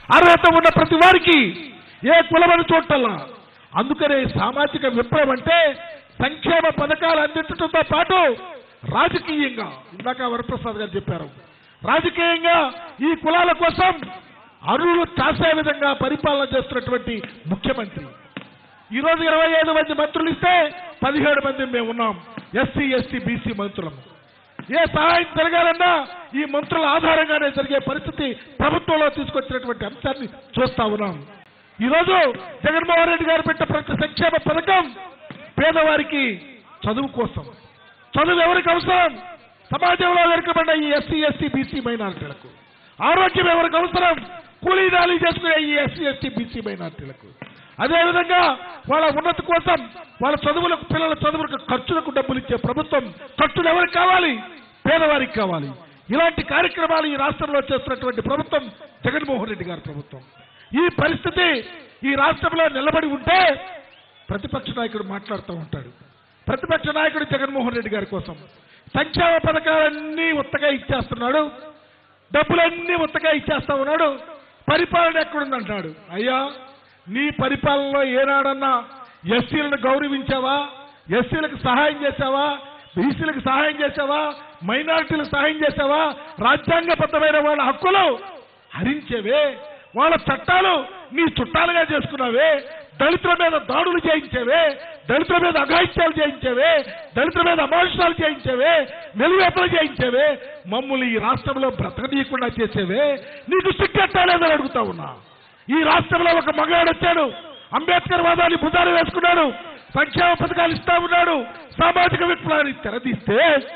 అర్హత ఉన్న ప్రతి వారికి ఏ కులమని చూడటల్లా అందుకనే సామాజిక విప్లవం అంటే సంక్షేమ పథకాలు అందించడంతో పాటు రాజకీయంగా ఇందాక వరప్రసాద్ గారు చెప్పారు రాజకీయంగా ఈ కులాల కోసం అరువులు చాసే విధంగా పరిపాలన చేస్తున్నటువంటి ముఖ్యమంత్రి ఈ రోజు ఇరవై ఐదు మంది మంత్రులు ఇస్తే పదిహేడు మంది మేము ఉన్నాం ఎస్సీ ఎస్టీ బీసీ మంత్రులము ఏ సహాయం జరగాలన్నా ఈ మంత్రుల ఆధారంగానే జరిగే పరిస్థితి ప్రభుత్వంలో తీసుకొచ్చినటువంటి అంశాన్ని చూస్తా ఉన్నాం ఈ రోజు జగన్మోహన్ రెడ్డి గారు పెట్టిన ప్రతి సంక్షేమ పథకం పేదవారికి చదువు కోసం చదువు ఎవరికి అవసరం సమాజంలో వెనుకబడ్డ ఈ ఎస్సీ ఎస్టీ బీసీ మైనారిటీలకు ఆరోగ్యం ఎవరికి అవసరం కూలీ నాలి చేసుకునే ఈ ఎస్సీ ఎస్టీ బీసీ మైనారిటీలకు అదేవిధంగా వాళ్ళ ఉన్నతి కోసం వాళ్ళ చదువులకు పిల్లల చదువులకు ఖర్చులకు డబ్బులు ఇచ్చే ప్రభుత్వం ఖర్చులు ఎవరికి కావాలి పేదవారికి కావాలి ఇలాంటి కార్యక్రమాలు ఈ రాష్ట్రంలో చేస్తున్నటువంటి ప్రభుత్వం జగన్మోహన్ రెడ్డి గారి ప్రభుత్వం ఈ పరిస్థితి ఈ రాష్ట్రంలో నిలబడి ఉంటే ప్రతిపక్ష నాయకుడు మాట్లాడుతూ ఉంటాడు ప్రతిపక్ష నాయకుడు జగన్మోహన్ రెడ్డి గారి కోసం సంక్షేమ పథకాలన్నీ ఉత్తగా ఇచ్చేస్తున్నాడు డబ్బులన్నీ ఉత్తగా ఇచ్చేస్తా ఉన్నాడు పరిపాలన ఎక్కడుందంటాడు అయ్యా నీ పరిపాలనలో ఏనాడన్నా ఎస్సీలను గౌరవించావా ఎస్సీలకు సహాయం చేశావా బీసీలకు సహాయం చేశావా మైనారిటీలకు సహాయం చేశావా రాజ్యాంగబద్ధమైన వాళ్ళ హక్కులు హరించేవే వాళ్ళ చట్టాలు నీ చుట్టాలుగా చేసుకున్నావే దళితుల మీద దాడులు చేయించేవే దళితుల మీద అఘాయిత్యాలు చేయించేవే దళితుల మీద అమానుషాలు చేయించేవే నిలువేతలు చేయించేవే మమ్మల్ని ఈ రాష్ట్రంలో బ్రతకనీయకుండా చేసేవే నీకు సిగ్గట్టాలేదని అడుగుతా ఉన్నా ఈ రాష్ట్రంలో ఒక మగాడు వచ్చాడు అంబేద్కర్ వాదాన్ని భుజాలు వేసుకున్నాడు సంక్షేమ పథకాలు ఇస్తా ఉన్నాడు సామాజిక విప్లవాన్ని తెరదీస్తే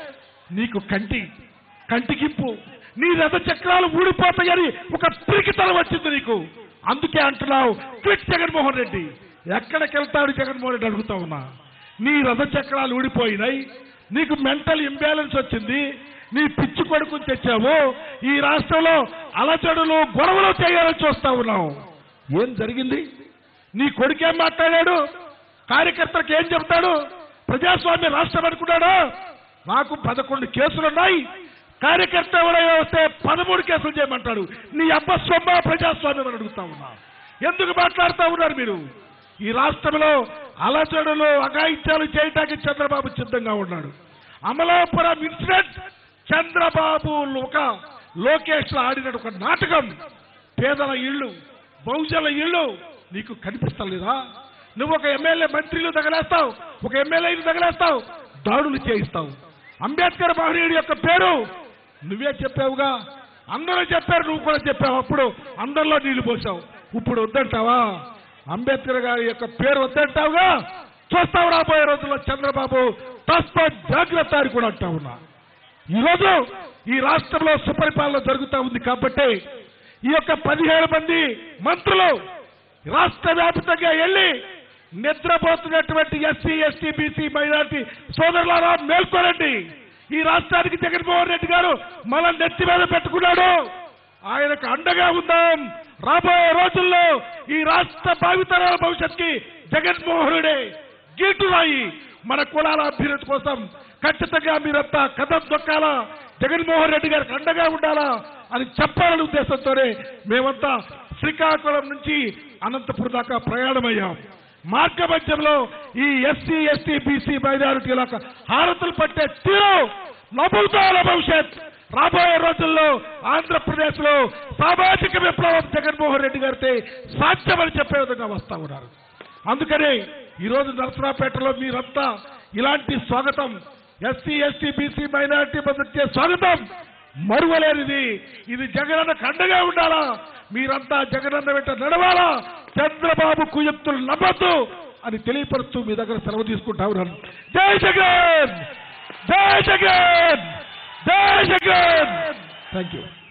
నీకు కంటి కంటికిప్పు నీ రథ చక్రాలు ఊడిపోతాయని ఒక పిరికితనం వచ్చింది నీకు అందుకే అంటున్నావు క్విట్ జగన్మోహన్ రెడ్డి ఎక్కడికి వెళ్తాడు జగన్మోహన్ రెడ్డి అడుగుతా ఉన్నా నీ రథ చక్రాలు ఊడిపోయినాయి నీకు మెంటల్ ఇంబ్యాలెన్స్ వచ్చింది నీ పిచ్చి కొడుకుని తెచ్చావు ఈ రాష్ట్రంలో అలచడులు గొడవలు చేయాలని చూస్తా ఉన్నావు ఏం జరిగింది నీ కొడుకేం మాట్లాడాడు కార్యకర్తలకు ఏం చెప్తాడు ప్రజాస్వామ్య రాష్ట్రం అనుకున్నాడు నాకు పదకొండు కేసులున్నాయి కార్యకర్త ఎవరైనా వస్తే పదమూడు కేసులు చేయమంటాడు నీ అబ్బ సొమ్మ ప్రజాస్వామ్యం అని అడుగుతా ఉన్నా ఎందుకు మాట్లాడుతూ ఉన్నారు మీరు ఈ రాష్ట్రంలో అలచడులు అఘాయిత్యాలు చేయడానికి చంద్రబాబు సిద్ధంగా ఉన్నాడు అమలాపురం ఇన్సిడెంట్ చంద్రబాబు ఒక లోకేష్ లో ఆడిన ఒక నాటకం పేదల ఇళ్ళు బహుజల ఇళ్ళు నీకు కనిపిస్తలేదా నువ్వు ఒక ఎమ్మెల్యే మంత్రులు తగలేస్తావు ఒక ఎమ్మెల్యేని తగలేస్తావు దాడులు చేయిస్తావు అంబేద్కర్ మహనీయుడి యొక్క పేరు నువ్వే చెప్పావుగా అందరూ చెప్పారు నువ్వు కూడా చెప్పావు అప్పుడు అందరిలో నీళ్లు పోసావు ఇప్పుడు వద్దంటావా అంబేద్కర్ గారి యొక్క పేరు వద్దంటావుగా చూస్తావు రాబోయే రోజుల్లో చంద్రబాబు తస్మ జాగ్రత్త అని కూడా అంటా ఉన్నా ఈరోజు ఈ రాష్ట్రంలో సుపరిపాలన జరుగుతూ ఉంది కాబట్టి ఈ యొక్క పదిహేడు మంది మంత్రులు రాష్ట్ర వ్యాప్తంగా వెళ్ళి నిద్రపోతున్నటువంటి ఎస్సీ ఎస్టీ బీసీ మైనార్టీ సోదరులారా మేల్కోరండి ఈ రాష్ట్రానికి జగన్మోహన్ రెడ్డి గారు మన నెత్తి మీద పెట్టుకున్నాడు ఆయనకు అండగా ఉందాం రాబోయే రోజుల్లో ఈ రాష్ట్ర భావితరాల భవిష్యత్కి జగన్మోహనుడే గీటురాయి మన కులాల అభ్యున్నతి కోసం ఖచ్చితంగా మీరంతా కథం దొక్కాలా జగన్మోహన్ రెడ్డి గారికి అండగా ఉండాలా అని చెప్పాలనే ఉద్దేశంతోనే మేమంతా శ్రీకాకుళం నుంచి అనంతపురం దాకా ప్రయాణమయ్యాం మార్గ మధ్యంలో ఈ ఎస్సీ ఎస్టీ బీసీ మైనారిటీలకు హారతులు పట్టే తీరు నభూతాల భవిష్యత్ రాబోయే రోజుల్లో ఆంధ్రప్రదేశ్ లో సామాజిక విప్లవం జగన్మోహన్ రెడ్డి గారితో సాధ్యమని చెప్పే విధంగా వస్తా ఉన్నారు అందుకని ఈ రోజు నరసరావుపేటలో మీరంతా ఇలాంటి స్వాగతం ఎస్సీ ఎస్టీ బీసీ మైనారిటీ మద్దతు స్వాగతం మరువలేనిది ఇది జగనన్న కండగా ఉండాలా మీరంతా జగనన్న వెంట నడవాలా చంద్రబాబు కుయుక్తులు నమ్మద్దు అని తెలియపరుస్తూ మీ దగ్గర సెలవు తీసుకుంటా ఉన్నాను జై జగన్ జై జగన్ జై జగన్ థ్యాంక్ యూ